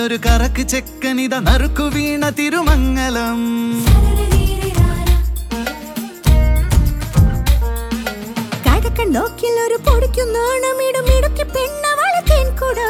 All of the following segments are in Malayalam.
ദിക്കിലൊരു കറക്ക് ചെക്കനിത നറുക്കു വീണ തിരുമംഗലം കടക്കൻ നോക്കിൽ ഒരു പൊടിക്കും നാണമിടും ഇടുക്കി പെണ്ണവളെ തേൻകുടം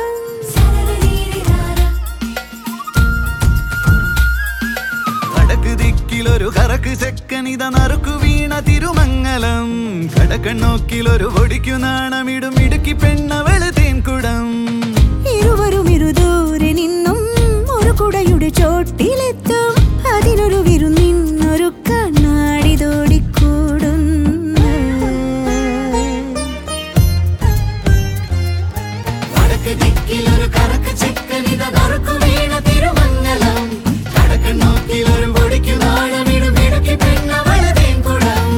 വടക്ക് ദിക്കിലൊരു കറക്ക് ചെക്കനിത നറുക്കു വീണ തിരുമംഗലം കടക്കണ്ണോക്കിലൊരു പൊടിക്കു നാണമിടും ഇടുക്കി പെണ്ണവള് തേൻകുടം ഇരുവരും ഇരുദൂരെ നിന്നും ഒരു കുടയുടെ ചോട്ടിലെത്തും അതിനൊരു വിരുന്നിന്നൊരു കണ്ണാടി തോടിക്കൂടുന്നു വടക്ക് ദിക്കിലൊരു കറക്ക് ചെക്കനിത നറുക്കു വീണ തിരുമംഗലം കടക്കണ്ണോക്കിലൊരു പൊടിക്കു നാണമിടും ഇടുക്കി പെണ്ണവള് തേൻകുടം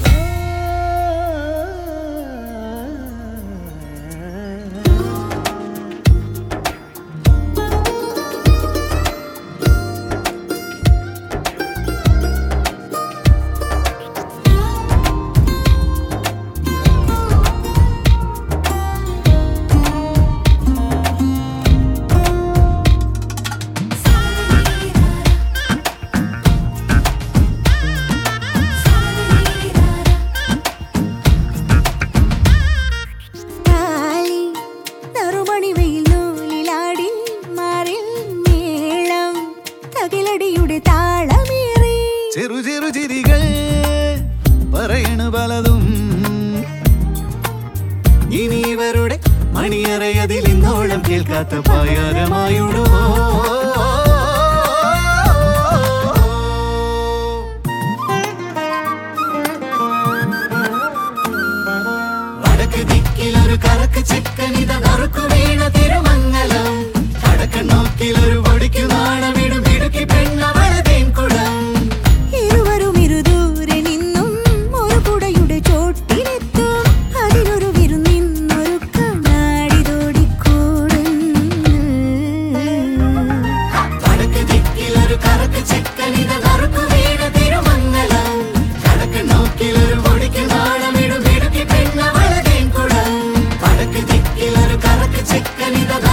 താലി നറുമണി വെയിൽ നൂലിലാടി മാറിൽ മേളം തകിലടിയുടെ താളമേറി ചെറു ചെറു ചിരികൾ പറയണു പലതും ഇനി ഇവരുടെ മണിയറയതിൽ ഇന്നോളം കേൾക്കാത്ത പായാരമായുടുമോ വടക്ക് ദിക്കിലൊരു കറക്ക് ചെക്കനിത നറുക്കു വീണ തിരുമംഗലം വടക്ക് നോക്കിലൊരു പൊടിക്കു നാണമിടും ഇടുക്കി പെണ്ണവള തേൻകുടം ഇരുവരും ഇരുദൂരെ നിന്നും ഒരു കുടയുടെ ചോട്ടിലെത്തും അതിനൊരു വിരുന്നിന്നൊരു കണ്ണാടി തോടിക്കൂടുന്നു വടക്ക് ദിക്കിലൊരു കറക്ക് ചെക്കനിത നറുക്കു വീണ തിരുമംഗലം കടക്ക് നോക്കിലൊരു പൊടിക്ക് നാണമിടും ഇടുക്കി പെണ്ണവള തേൻകുടം വടക്ക് ദിക്കിലൊരു കറക്ക് ചെക്കനിത